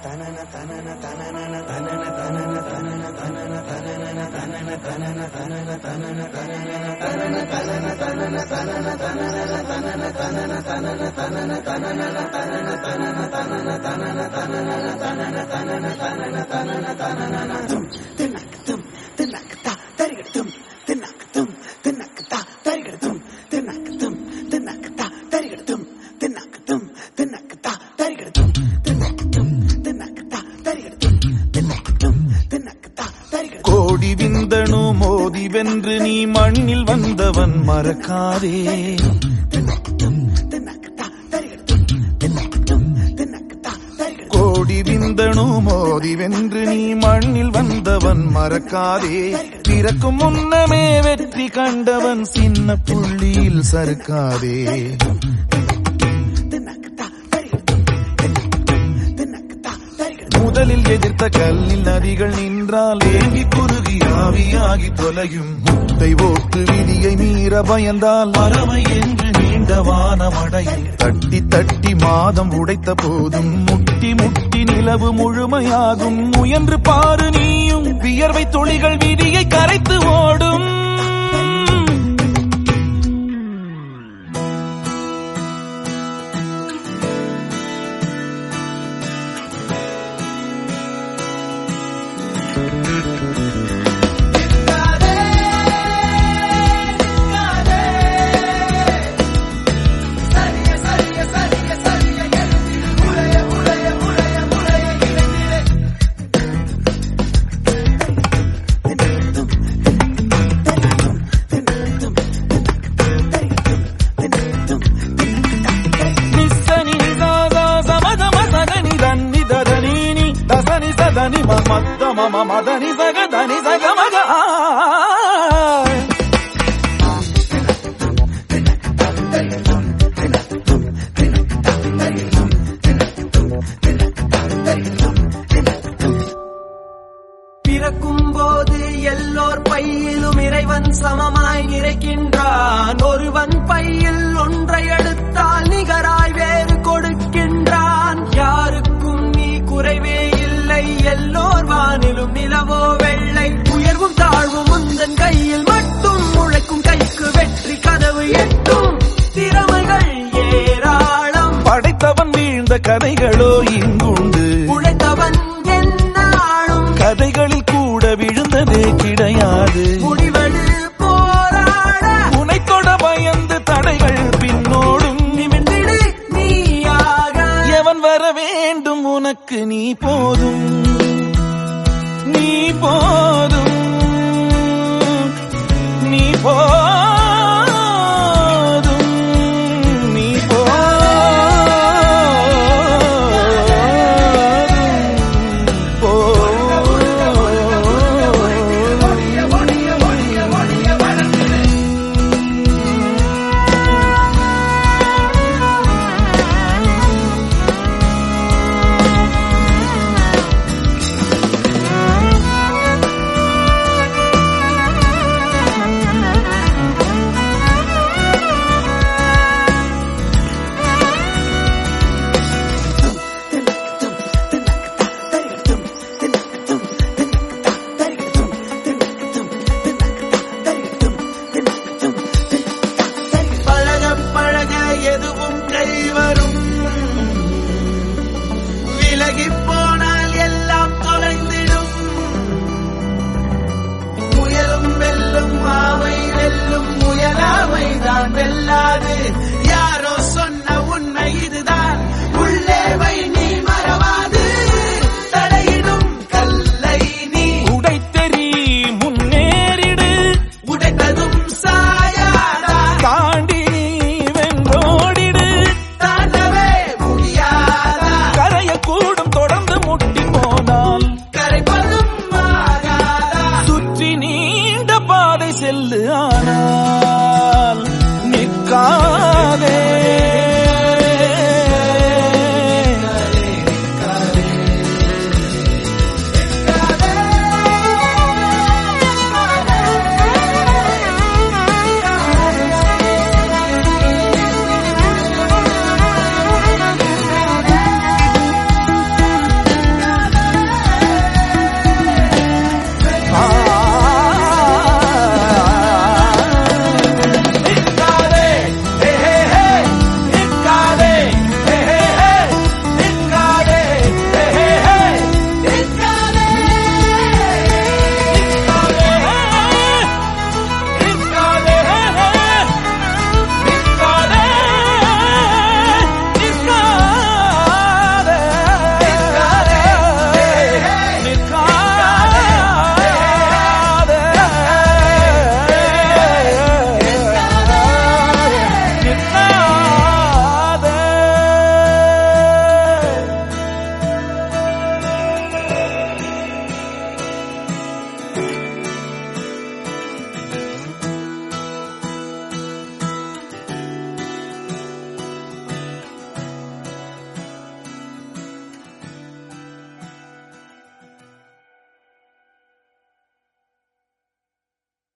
கோடி விந்தணு மோதி வென்று நீ மண்ணில் வந்தவன் மறக்காதே கோடி விந்தணு மோதி வென்று நீ மண்ணில் வந்தவன் மறக்காதே பிறக்கும் முன்னமே வெற்றி கண்டவன் சின்ன புள்ளியில் சறுக்காதே முதலில் எதிர்த்த கல்லில் நதிகள் நின்றால் ஏங்கி குறுகி ஆவியாகி தொலையும் முத்தை ஓட்டு விதியை மீற பயந்தால் மரமை என்று நீண்ட வானமடையும் தட்டி தட்டி மாதம் உடைத்த போதும் முட்டி முட்டி நிலவு முழுமையாகும் முயன்று பாரு நீயும் வியர்வை துளிகள் விதியை கரைத்து ஓடும் నిస్సని నిజాజ సమద మసగని దన్ని దదనీని దసని సదని మద్ద మమ మదని సగదని సగమగ பிறக்கும் போது எல்லோர் பையிலும் இறைவன் சமமாய் நிறைக்கின்றான் ஒருவன் பையில் ஒன்றை எடுத்தால் நிகராய் வேறு கொடுக்கின்றான் யாருக்கும் நீ குறைவே இல்லை எல்லோர் வானிலும் நிலவோ வெள்ளை உயர்வும் தாழ்வும் உந்தன் கையில் மட்டும் உழைக்கும் கைக்கு வெற்றி கதவு எட்டும் திறமைகள் ஏராளம் படைத்தவன் வீழ்ந்த கதைகளோ இங்குண்டு உழைத்தவன் என்னாலும் கதைகளில் கூட விழுந்ததே கிடையாது முடிவெடு போராட உனை தொட பயந்து தடைகள் பின்னோடும் நிமிர்ந்திடு நீயாக எவன் வர வேண்டும் உனக்கு நீ போதும்